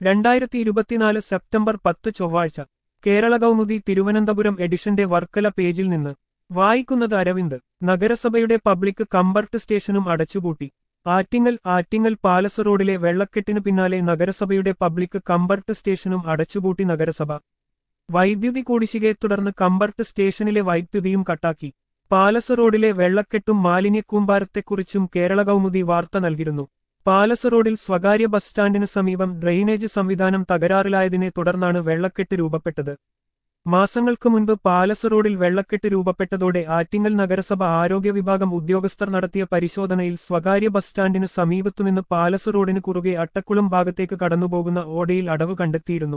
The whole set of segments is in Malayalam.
രണ്ടായിരത്തി ഇരുപത്തിനാല് സെപ്റ്റംബർ പത്ത് ചൊവ്വാഴ്ച കേരള കൗമുദി തിരുവനന്തപുരം എഡിഷന്റെ വർക്കല പേജിൽ നിന്ന് വായിക്കുന്നത് അരവിന്ദ് നഗരസഭയുടെ പബ്ലിക് കമ്പർട്ട് സ്റ്റേഷനും അടച്ചുപൂട്ടി ആറ്റിങ്ങൽ ആറ്റിങ്ങൽ പാലസ് റോഡിലെ വെള്ളക്കെട്ടിനു പിന്നാലെ നഗരസഭയുടെ പബ്ലിക് കമ്പർട്ട് സ്റ്റേഷനും അടച്ചുപൂട്ടി നഗരസഭ വൈദ്യുതി കുടിശ്ശികയെ തുടർന്ന് കമ്പർട്ട് സ്റ്റേഷനിലെ വൈദ്യുതിയും കട്ടാക്കി പാലസ് റോഡിലെ വെള്ളക്കെട്ടും മാലിന്യക്കൂമ്പാരത്തെക്കുറിച്ചും കേരള കൗമുദി വാർത്ത നൽകിയിരുന്നു പാലസ് റോഡിൽ സ്വകാര്യ ബസ് സ്റ്റാൻഡിന് സമീപം ഡ്രെയിനേജ് സംവിധാനം തകരാറിലായതിനെ തുടർന്നാണ് വെള്ളക്കെട്ട് രൂപപ്പെട്ടത് മാസങ്ങൾക്ക് മുൻപ് പാലസ് റോഡിൽ വെള്ളക്കെട്ട് രൂപപ്പെട്ടതോടെ ആറ്റിങ്ങൽ നഗരസഭ ആരോഗ്യ വിഭാഗം ഉദ്യോഗസ്ഥർ നടത്തിയ പരിശോധനയിൽ സ്വകാര്യ ബസ് സ്റ്റാൻഡിന് സമീപത്തുനിന്ന് പാലസ് റോഡിന് കുറുകെ അട്ടക്കുളം ഭാഗത്തേക്ക് കടന്നുപോകുന്ന ഓടയിൽ അടവ് കണ്ടെത്തിയിരുന്നു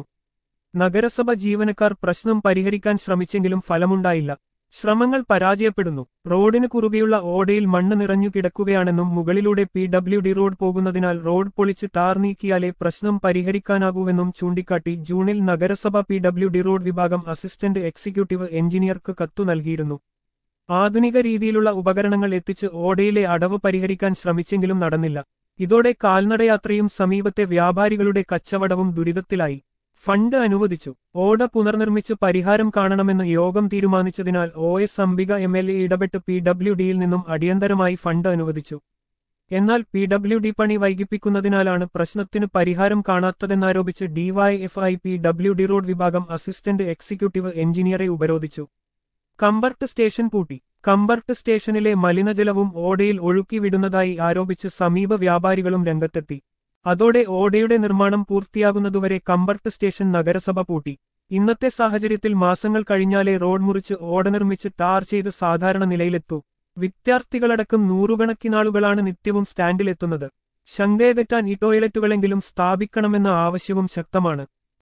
നഗരസഭ ജീവനക്കാർ പ്രശ്നം പരിഹരിക്കാൻ ശ്രമിച്ചെങ്കിലും ഫലമുണ്ടായില്ല ശ്രമങ്ങൾ പരാജയപ്പെടുന്നു റോഡിന് കുറുകെയുള്ള ഓടയിൽ മണ്ണ് നിറഞ്ഞു കിടക്കുകയാണെന്നും മുകളിലൂടെ പി ഡബ്ല്യു ഡി റോഡ് പോകുന്നതിനാൽ റോഡ് പൊളിച്ച് ടാർ നീക്കിയാലേ പ്രശ്നം പരിഹരിക്കാനാകൂവെന്നും ചൂണ്ടിക്കാട്ടി ജൂണിൽ നഗരസഭ പി ഡബ്ല്യു ഡി റോഡ് വിഭാഗം അസിസ്റ്റന്റ് എക്സിക്യൂട്ടീവ് എഞ്ചിനീയർക്ക് കത്തു നൽകിയിരുന്നു ആധുനിക രീതിയിലുള്ള ഉപകരണങ്ങൾ എത്തിച്ച് ഓടയിലെ അടവ് പരിഹരിക്കാൻ ശ്രമിച്ചെങ്കിലും നടന്നില്ല ഇതോടെ കാൽനടയാത്രയും സമീപത്തെ വ്യാപാരികളുടെ കച്ചവടവും ദുരിതത്തിലായി ഫണ്ട് അനുവദിച്ചു ഓട പുനർനിർമ്മിച്ച് പരിഹാരം കാണണമെന്ന് യോഗം തീരുമാനിച്ചതിനാൽ O S Ambika M L A ഇടപെട്ട് പി ഡബ്ല്യു ഡിയിൽ നിന്നും അടിയന്തരമായി ഫണ്ട് അനുവദിച്ചു എന്നാൽ പി ഡബ്ല്യു ഡി പണി വൈകിപ്പിക്കുന്നതിനാലാണ് പ്രശ്നത്തിന് പരിഹാരം കാണാത്തതെന്നാരോപിച്ച് DYFI P W D road വിഭാഗം അസിസ്റ്റന്റ് എക്സിക്യൂട്ടീവ് എഞ്ചിനീയറെ ഉപരോധിച്ചു കമ്പർട്ട് സ്റ്റേഷൻ പൂട്ടി കമ്പർട്ട് സ്റ്റേഷനിലെ മലിനജലവും ഓടയിൽ ഒഴുക്കി വിടുന്നതായി ആരോപിച്ച് സമീപ വ്യാപാരികളും രംഗത്തെത്തി അതോടെ ഓടയുടെ നിർമ്മാണം പൂർത്തിയാകുന്നതുവരെ കമ്പർട്ട് സ്റ്റേഷൻ നഗരസഭ പൂട്ടി ഇന്നത്തെ സാഹചര്യത്തിൽ മാസങ്ങൾ കഴിഞ്ഞാലേ റോഡ് മുറിച്ച് ഓട നിർമ്മിച്ച് ടാർ ചെയ്ത് സാധാരണ നിലയിലെത്തൂ വിദ്യാർത്ഥികളടക്കം നൂറുകണക്കിനാളുകളാണ് നിത്യവും സ്റ്റാൻഡിലെത്തുന്നത് ശങ്കയകറ്റാൻ ഈ ടോയ്ലറ്റുകളെങ്കിലും സ്ഥാപിക്കണമെന്ന ആവശ്യവും ശക്തമാണ്